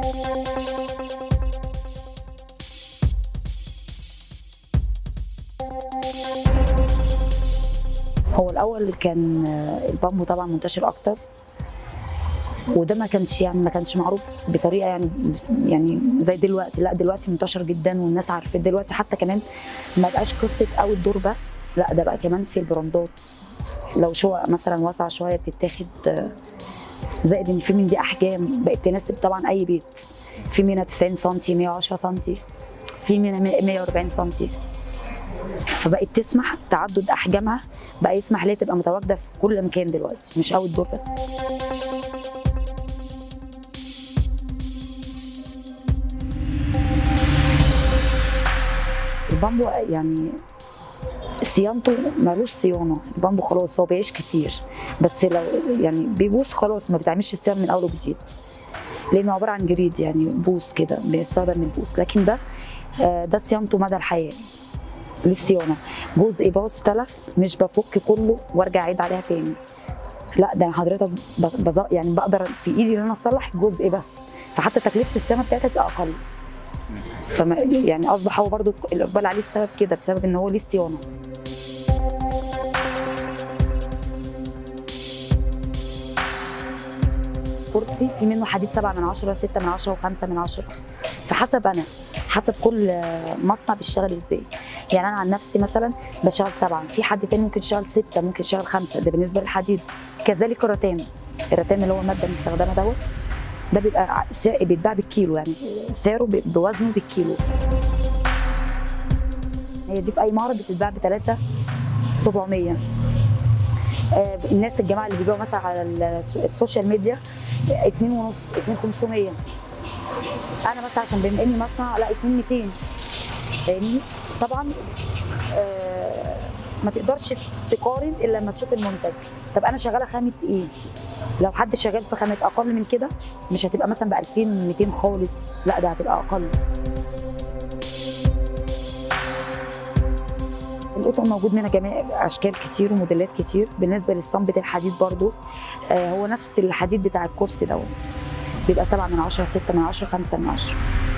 هو الاول كان البامبو طبعا منتشر اكتر وده ما كانش يعني ما كانش معروف بطريقه يعني يعني زي دلوقتي لا دلوقتي منتشر جدا والناس عارفه دلوقتي حتى كمان ما بقاش قصه اوت دور بس لا ده بقى كمان في البراندات لو شقق مثلا واسعه شويه بتتاخد آه، زائد ان في من دي احجام بقت تناسب طبعا اي بيت في منها 90 سم 110 سم في منها 140 سم فبقت تسمح تعدد احجامها بقى يسمح ليها تبقى متواجده في كل مكان دلوقتي مش اوت دور بس البامبو يعني صيانته ملوش صيانه البامبو خلاص هو بيعيش كتير بس لو يعني بيبوظ خلاص ما بتعملش صيانه من اول وجديد لانه عباره عن جريد يعني بوص كده بيستخدم من البوص لكن ده آه، ده صيانته مدى الحياه للصيانه جزء باظ تلف مش بفك كله وارجع اعيد عليها تاني لا ده انا حضرتك بز... بز... يعني بقدر في ايدي ان انا اصلح جزء بس فحتى تكلفه الصيانه بتاعتها تبقى اقل فما يعني اصبح هو برضو الاقبال عليه بسبب كده بسبب ان هو ليه صيانه كرسي في منه حديد 7 من 10 6 من 10 و5 من 10 فحسب انا حسب كل مصنع بيشتغل ازاي يعني انا عن نفسي مثلا بشتغل سبعه في حد تاني ممكن يشتغل سته ممكن يشتغل خمسه ده بالنسبه للحديد كذلك الرتان الرتان اللي هو الماده المستخدمه دوت ده بيبقى سا- بيتباع بالكيلو يعني سعره ب- بوزنه بالكيلو هي دي في اي معرض بتتباع ب 3 700 آه، الناس الجماعه اللي بيبيعوا مثلا على الس- السوشيال ميديا 2 ونص 2 500 انا مثلا عشان بما اني مصنع لا 2 200 فاهمني طبعا آه، ما تقدرش تقارن الا لما تشوف المنتج طب انا شغاله خامه ايه لو حد شغال في خامه اقل من كده مش هتبقى مثلا ب 2200 خالص لا ده هتبقى اقل القطن موجود منها جميع اشكال كتير وموديلات كتير بالنسبه للصنبة الحديد برضو آه، هو نفس الحديد بتاع الكرسي دوت بيبقى 7 من 10 6 من 10 5 من 10